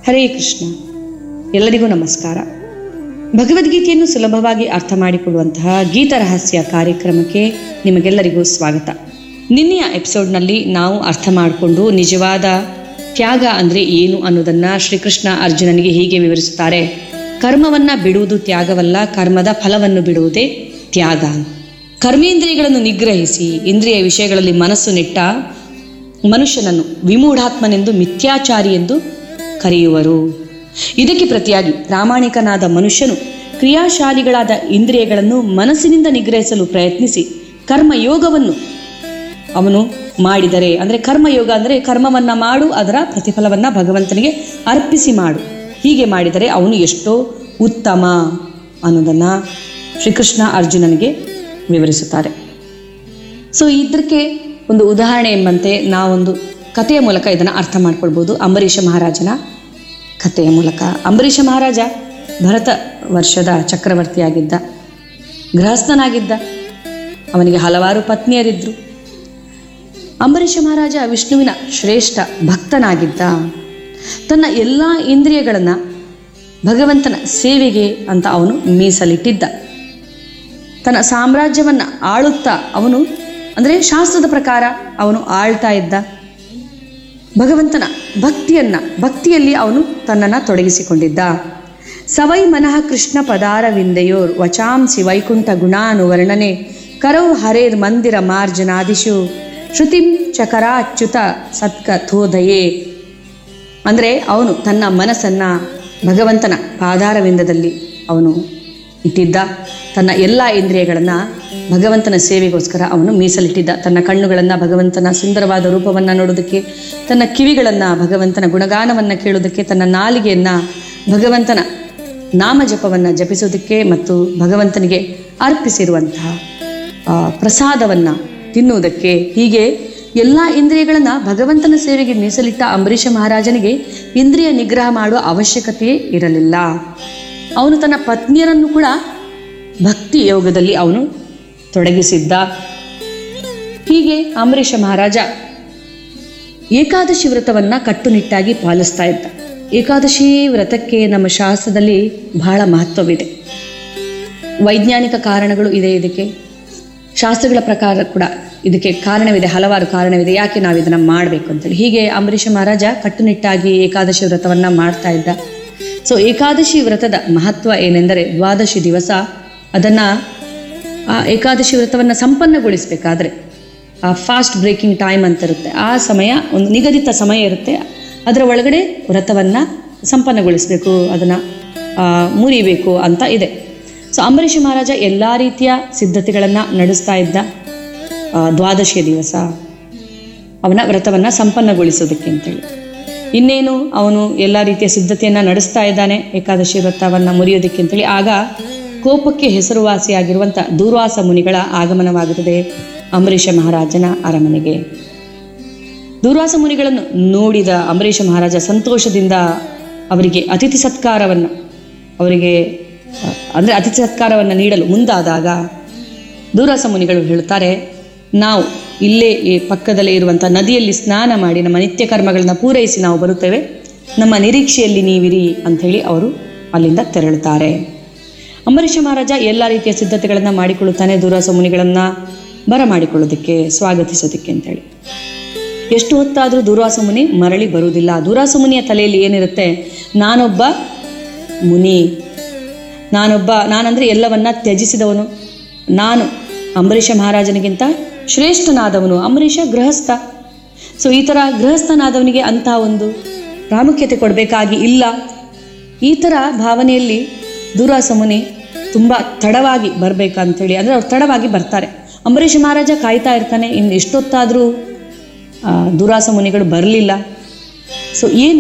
ಹರೇ ಕೃಷ್ಣ ಎಲ್ಲರಿಗೂ ನಮಸ್ಕಾರ ಭಗವದ್ಗೀತೆಯನ್ನು ಸುಲಭವಾಗಿ ಅರ್ಥ ಮಾಡಿಕೊಳ್ಳುವಂತಹ ಗೀತ ರಹಸ್ಯ ಕಾರ್ಯಕ್ರಮಕ್ಕೆ ನಿಮಗೆಲ್ಲರಿಗೂ ಸ್ವಾಗತ ನಿನ್ನೆಯ ಎಪಿಸೋಡ್ನಲ್ಲಿ ನಾವು ಅರ್ಥ ಮಾಡಿಕೊಂಡು ನಿಜವಾದ ತ್ಯಾಗ ಅಂದರೆ ಏನು ಅನ್ನೋದನ್ನು ಶ್ರೀಕೃಷ್ಣ ಅರ್ಜುನನಿಗೆ ಹೀಗೆ ವಿವರಿಸುತ್ತಾರೆ ಕರ್ಮವನ್ನು ಬಿಡುವುದು ತ್ಯಾಗವಲ್ಲ ಕರ್ಮದ ಫಲವನ್ನು ಬಿಡುವುದೇ ತ್ಯಾಗ ಕರ್ಮೇಂದ್ರಿಯಗಳನ್ನು ನಿಗ್ರಹಿಸಿ ಇಂದ್ರಿಯ ವಿಷಯಗಳಲ್ಲಿ ಮನಸ್ಸು ನೆಟ್ಟ ಮನುಷ್ಯನನ್ನು ವಿಮೂಢಾತ್ಮನೆಂದು ಮಿಥ್ಯಾಚಾರಿ ಎಂದು ಕರೆಯುವರು ಇದಕ್ಕೆ ಪ್ರತಿಯಾಗಿ ಪ್ರಾಮಾಣಿಕನಾದ ಮನುಷ್ಯನು ಕ್ರಿಯಾಶಾಲಿಗಳಾದ ಇಂದ್ರಿಯಗಳನ್ನು ಮನಸ್ಸಿನಿಂದ ನಿಗ್ರಹಿಸಲು ಪ್ರಯತ್ನಿಸಿ ಕರ್ಮಯೋಗವನ್ನು ಅವನು ಮಾಡಿದರೆ ಅಂದರೆ ಕರ್ಮಯೋಗ ಅಂದರೆ ಕರ್ಮವನ್ನು ಮಾಡು ಅದರ ಪ್ರತಿಫಲವನ್ನು ಭಗವಂತನಿಗೆ ಅರ್ಪಿಸಿ ಮಾಡು ಹೀಗೆ ಮಾಡಿದರೆ ಅವನು ಎಷ್ಟೋ ಉತ್ತಮ ಅನ್ನೋದನ್ನು ಶ್ರೀಕೃಷ್ಣ ಅರ್ಜುನನಿಗೆ ವಿವರಿಸುತ್ತಾರೆ ಸೊ ಇದಕ್ಕೆ ಒಂದು ಉದಾಹರಣೆ ಎಂಬಂತೆ ನಾವೊಂದು ಕಥೆಯ ಮೂಲಕ ಇದನ್ನು ಅರ್ಥ ಮಾಡ್ಕೊಳ್ಬೋದು ಅಂಬರೀಷ ಮಹಾರಾಜನ ಕಥೆಯ ಮೂಲಕ ಅಂಬರೀಷ ಮಹಾರಾಜ ಭರತ ವರ್ಷದ ಚಕ್ರವರ್ತಿಯಾಗಿದ್ದ ಗೃಹಸ್ಥನಾಗಿದ್ದ ಅವನಿಗೆ ಹಲವಾರು ಪತ್ನಿಯರಿದ್ದರು ಅಂಬರೀಷ ಮಹಾರಾಜ ವಿಷ್ಣುವಿನ ಶ್ರೇಷ್ಠ ಭಕ್ತನಾಗಿದ್ದ ತನ್ನ ಎಲ್ಲ ಇಂದ್ರಿಯಗಳನ್ನು ಭಗವಂತನ ಸೇವೆಗೆ ಅಂತ ಅವನು ಮೀಸಲಿಟ್ಟಿದ್ದ ತನ್ನ ಸಾಮ್ರಾಜ್ಯವನ್ನು ಆಳುತ್ತಾ ಅವನು ಅಂದರೆ ಶಾಸ್ತ್ರದ ಪ್ರಕಾರ ಅವನು ಆಳ್ತಾ ಇದ್ದ ಭಗವಂತನ ಭಕ್ತಿಯನ್ನ ಭಕ್ತಿಯಲ್ಲಿ ಅವನು ತನ್ನನ್ನು ತೊಡಗಿಸಿಕೊಂಡಿದ್ದ ಸವೈ ಮನಃ ಕೃಷ್ಣ ಪದಾರವಿಂದಯೋರ್ ವಚಾಂಸಿ ವೈಕುಂಠ ಗುಣಾನುವರ್ಣನೆ ಕರೌ ಹರೇರ್ ಮಂದಿರ ಮಾರ್ಜನಾದಿಶು ಶ್ರುತಿಂ ಚಕರಾಚ್ಯುತ ಸತ್ಕಥೋದಯೇ ಅಂದರೆ ಅವನು ತನ್ನ ಮನಸ್ಸನ್ನು ಭಗವಂತನ ಪಾದಾರವಿಂದದಲ್ಲಿ ಅವನು ಇಟ್ಟಿದ್ದ ತನ್ನ ಎಲ್ಲ ಇಂದ್ರಿಯಗಳನ್ನು ಭಗವಂತನ ಸೇವೆಗೋಸ್ಕರ ಅವನು ಮೀಸಲಿಟ್ಟಿದ್ದ ತನ್ನ ಕಣ್ಣುಗಳನ್ನು ಭಗವಂತನ ಸುಂದರವಾದ ರೂಪವನ್ನು ನೋಡೋದಕ್ಕೆ ತನ್ನ ಕಿವಿಗಳನ್ನು ಭಗವಂತನ ಗುಣಗಾನವನ್ನು ಕೇಳೋದಕ್ಕೆ ತನ್ನ ನಾಲಿಗೆಯನ್ನು ಭಗವಂತನ ನಾಮಜಪವನ್ನು ಜಪಿಸೋದಕ್ಕೆ ಮತ್ತು ಭಗವಂತನಿಗೆ ಅರ್ಪಿಸಿರುವಂತಹ ಆ, ಪ್ರಸಾದವನ್ನು ತಿನ್ನುವುದಕ್ಕೆ ಹೀಗೆ ಎಲ್ಲ ಇಂದ್ರಿಯಗಳನ್ನು ಭಗವಂತನ ಸೇವೆಗೆ ಮೀಸಲಿಟ್ಟ ಅಂಬರೀಷ ಮಹಾರಾಜನಿಗೆ ಇಂದ್ರಿಯ ನಿಗ್ರಹ ಮಾಡುವ ಅವಶ್ಯಕತೆಯೇ ಇರಲಿಲ್ಲ ಅವನು ತನ್ನ ಪತ್ನಿಯರನ್ನು ಕೂಡ ಭಕ್ತಿ ಯೋಗದಲ್ಲಿ ಅವನು ತೊಡಗಿಸಿದ್ದ ಹೀಗೆ ಅಂಬರೀಷ ಮಹಾರಾಜ ಏಕಾದಶಿ ವ್ರತವನ್ನು ಕಟ್ಟುನಿಟ್ಟಾಗಿ ಪಾಲಿಸ್ತಾ ಇದ್ದ ಏಕಾದಶಿ ವ್ರತಕ್ಕೆ ನಮ್ಮ ಶಾಸ್ತ್ರದಲ್ಲಿ ಬಹಳ ಮಹತ್ವವಿದೆ ವೈಜ್ಞಾನಿಕ ಕಾರಣಗಳು ಇದೆ ಇದಕ್ಕೆ ಶಾಸ್ತ್ರಗಳ ಪ್ರಕಾರ ಕೂಡ ಇದಕ್ಕೆ ಕಾರಣವಿದೆ ಹಲವಾರು ಕಾರಣವಿದೆ ಯಾಕೆ ನಾವು ಇದನ್ನು ಮಾಡಬೇಕು ಅಂತೇಳಿ ಹೀಗೆ ಅಂಬರೀಷ ಮಹಾರಾಜ ಕಟ್ಟುನಿಟ್ಟಾಗಿ ಏಕಾದಶಿ ವ್ರತವನ್ನು ಮಾಡ್ತಾ ಇದ್ದ ಸೊ ಏಕಾದಶಿ ವ್ರತದ ಮಹತ್ವ ಏನೆಂದರೆ ದ್ವಾದಶಿ ದಿವಸ ಅದನ್ನು ಆ ಏಕಾದಶಿ ವ್ರತವನ್ನು ಸಂಪನ್ನಗೊಳಿಸಬೇಕಾದ್ರೆ ಆ ಫಾಸ್ಟ್ ಬ್ರೇಕಿಂಗ್ ಟೈಮ್ ಅಂತ ಇರುತ್ತೆ ಆ ಸಮಯ ಒಂದು ನಿಗದಿತ ಸಮಯ ಇರುತ್ತೆ ಅದರ ಒಳಗಡೆ ವ್ರತವನ್ನು ಸಂಪನ್ನಗೊಳಿಸಬೇಕು ಅದನ್ನು ಮುರಿಬೇಕು ಅಂತ ಇದೆ ಸೊ ಅಂಬರೀಷ ಮಹಾರಾಜ ಎಲ್ಲ ರೀತಿಯ ಸಿದ್ಧತೆಗಳನ್ನು ನಡೆಸ್ತಾ ಇದ್ದ ಆ, ದ್ವಾದಶಿಯ ದಿವಸ ಅವನ ವ್ರತವನ್ನು ಸಂಪನ್ನಗೊಳಿಸೋದಕ್ಕೆ ಅಂತೇಳಿ ಇನ್ನೇನು ಅವನು ಎಲ್ಲ ರೀತಿಯ ಸಿದ್ಧತೆಯನ್ನು ನಡೆಸ್ತಾ ಇದ್ದಾನೆ ಏಕಾದಶಿ ವ್ರತವನ್ನು ಮುರಿಯೋದಕ್ಕೆ ಅಂತೇಳಿ ಆಗ ಕೋಪಕ್ಕೆ ಹೆಸರುವಾಸಿಯಾಗಿರುವಂಥ ದೂರ್ವಾಸ ಮುನಿಗಳ ಆಗಮನವಾಗುತ್ತದೆ ಅಂಬರೀಷ ಮಹಾರಾಜನ ಅರಮನೆಗೆ ದೂರ್ವಾಸ ಮುನಿಗಳನ್ನು ನೋಡಿದ ಅಂಬರೀಷ ಮಹಾರಾಜ ಸಂತೋಷದಿಂದ ಅವರಿಗೆ ಅತಿಥಿ ಸತ್ಕಾರವನ್ನು ಅವರಿಗೆ ಅ, ಅಂದರೆ ಅತಿಥಿ ಸತ್ಕಾರವನ್ನು ನೀಡಲು ಮುಂದಾದಾಗ ದೂರ್ವಾಸ ಮುನಿಗಳು ಹೇಳುತ್ತಾರೆ ನಾವು ಇಲ್ಲೇ ಈ ಪಕ್ಕದಲ್ಲೇ ಇರುವಂಥ ನದಿಯಲ್ಲಿ ಸ್ನಾನ ಮಾಡಿ ನಮ್ಮ ನಿತ್ಯ ಕರ್ಮಗಳನ್ನು ಪೂರೈಸಿ ನಾವು ಬರುತ್ತೇವೆ ನಮ್ಮ ನಿರೀಕ್ಷೆಯಲ್ಲಿ ನೀವಿರಿ ಅಂಥೇಳಿ ಅವರು ಅಲ್ಲಿಂದ ತೆರಳುತ್ತಾರೆ ಅಂಬರೀಷ ಮಹಾರಾಜ ಎಲ್ಲ ರೀತಿಯ ಸಿದ್ಧತೆಗಳನ್ನು ಮಾಡಿಕೊಳ್ಳುತ್ತಾನೆ ದೂರ್ವಾಸ ಮುನಿಗಳನ್ನು ಬರಮಾಡಿಕೊಳ್ಳೋದಕ್ಕೆ ಸ್ವಾಗತಿಸೋದಕ್ಕೆ ಅಂತೇಳಿ ಎಷ್ಟು ಹೊತ್ತಾದರೂ ದೂರ್ವಾಸ ಮುನಿ ಮರಳಿ ಬರುವುದಿಲ್ಲ ದೂರ್ವಾಸ ಮುನಿಯ ತಲೆಯಲ್ಲಿ ಏನಿರುತ್ತೆ ನಾನೊಬ್ಬ ಮುನಿ ನಾನೊಬ್ಬ ನಾನಂದರೆ ಎಲ್ಲವನ್ನ ತ್ಯಜಿಸಿದವನು ನಾನು ಅಂಬರೀಷ ಮಹಾರಾಜನಿಗಿಂತ ಶ್ರೇಷ್ಠನಾದವನು ಅಂಬರೀಷ ಗೃಹಸ್ಥ ಸೊ ಈ ಥರ ಗೃಹಸ್ಥನಾದವನಿಗೆ ಅಂಥ ಒಂದು ಪ್ರಾಮುಖ್ಯತೆ ಕೊಡಬೇಕಾಗಿ ಇಲ್ಲ ಈ ಥರ ಭಾವನೆಯಲ್ಲಿ ದೂರ್ವಾಸ ಮುನಿ ತುಂಬ ತಡವಾಗಿ ಬರಬೇಕಂತೇಳಿ ಅಂದರೆ ಅವ್ರು ತಡವಾಗಿ ಬರ್ತಾರೆ ಅಂಬರೀಷ ಮಹಾರಾಜ ಕಾಯ್ತಾ ಇರ್ತಾನೆ ಇನ್ನು ಎಷ್ಟೊತ್ತಾದರೂ ದೂರ್ವಾಸ ಮುನಿಗಳು ಬರಲಿಲ್ಲ ಸೊ ಏನು